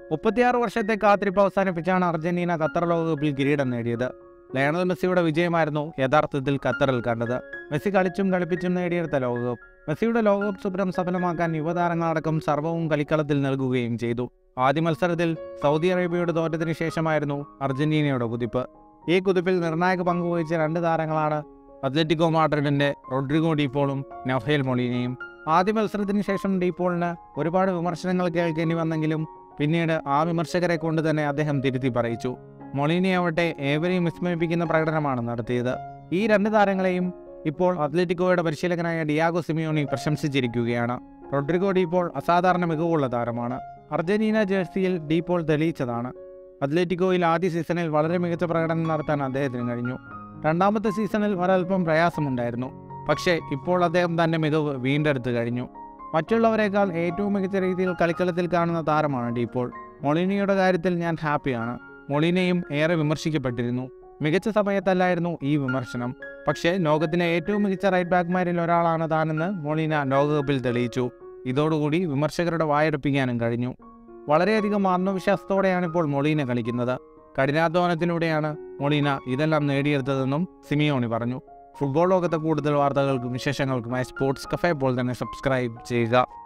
മുപ്പത്തിയാറ് വർഷത്തെ കാത്തിരിപ്പ് അവസാനിപ്പിച്ചാണ് അർജന്റീന ഖത്തർ ലോകകപ്പിൽ കിരീടം നേടിയത് ലയണൽ മെസ്സിയുടെ വിജയമായിരുന്നു യഥാർത്ഥത്തിൽ ഖത്തറിൽ കണ്ടത് മെസ്സി കളിച്ചും കളിപ്പിച്ചും നേടിയെടുത്ത ലോകകപ്പ് മെസ്സിയുടെ ലോകകപ്പ് സ്വപ്നം സഫലമാക്കാൻ യുവതാരങ്ങളടക്കം സർവ്വവും കളിക്കളത്തിൽ നൽകുകയും ചെയ്തു ആദ്യ മത്സരത്തിൽ സൗദി അറേബ്യയുടെ തോറ്റത്തിന് ശേഷമായിരുന്നു അർജന്റീനയുടെ കുതിപ്പ് ഈ കുതിപ്പിൽ നിർണായക പങ്കുവഹിച്ച രണ്ട് താരങ്ങളാണ് അത്ലറ്റിക്കോ മാഡ്രിഡിന്റെ റോഡ്രിഗോ ഡീപോളും നഫേൽ മൊളീനയും ആദ്യ മത്സരത്തിന് ശേഷം ഡീപോളിന് ഒരുപാട് വിമർശനങ്ങൾ കേൾക്കേണ്ടി വന്നെങ്കിലും പിന്നീട് ആ വിമർശകരെ കൊണ്ട് തന്നെ അദ്ദേഹം തിരുത്തി പറയിച്ചു മൊളീനിയാവട്ടെ ഏവരെയും വിസ്മയിപ്പിക്കുന്ന പ്രകടനമാണ് നടത്തിയത് ഈ രണ്ട് താരങ്ങളെയും ഇപ്പോൾ അത്ലറ്റിക്കോയുടെ പരിശീലകനായ ഡിയാഗോ സിമിയോണി പ്രശംസിച്ചിരിക്കുകയാണ് റോഡ്രിഗോ ഡീപോൾ അസാധാരണ മികവുള്ള താരമാണ് അർജന്റീന ജേഴ്സിയിൽ ഡീപോൾ തെളിയിച്ചതാണ് അത്ലറ്റിക്കോയിൽ ആദ്യ സീസണിൽ വളരെ മികച്ച പ്രകടനം നടത്താൻ അദ്ദേഹത്തിന് കഴിഞ്ഞു രണ്ടാമത്തെ സീസണിൽ ഒരൽപ്പം പ്രയാസമുണ്ടായിരുന്നു പക്ഷേ ഇപ്പോൾ അദ്ദേഹം തൻ്റെ മികവ് വീണ്ടെടുത്തു കഴിഞ്ഞു മറ്റുള്ളവരെക്കാൾ ഏറ്റവും മികച്ച രീതിയിൽ കളിക്കളത്തിൽ കാണുന്ന താരമാണ് ഡീപോൾ മൊളീനിയുടെ കാര്യത്തിൽ ഞാൻ ഹാപ്പിയാണ് മൊളീനയും ഏറെ വിമർശിക്കപ്പെട്ടിരുന്നു മികച്ച സമയത്തല്ലായിരുന്നു ഈ വിമർശനം പക്ഷേ ലോകത്തിലെ ഏറ്റവും മികച്ച റൈറ്റ് ബാക്ക്മാരിൽ ഒരാളാണ് താനെന്ന് മൊളീന ലോകകപ്പിൽ തെളിയിച്ചു ഇതോടുകൂടി വിമർശകരുടെ വായടപ്പിക്കാനും കഴിഞ്ഞു വളരെയധികം ആത്മവിശ്വാസത്തോടെയാണ് ഇപ്പോൾ മൊളീന കളിക്കുന്നത് കഠിനാധ്വാനത്തിലൂടെയാണ് മൊളീന ഇതെല്ലാം നേടിയെടുത്തതെന്നും സിമിയോണി പറഞ്ഞു ഫുട്ബോൾ ലോകത്തെ കൂടുതൽ വാർത്തകൾക്കും വിശേഷങ്ങൾക്കുമായി സ്പോർട്സ് കഫേ പോലെ തന്നെ സബ്സ്ക്രൈബ് ചെയ്യുക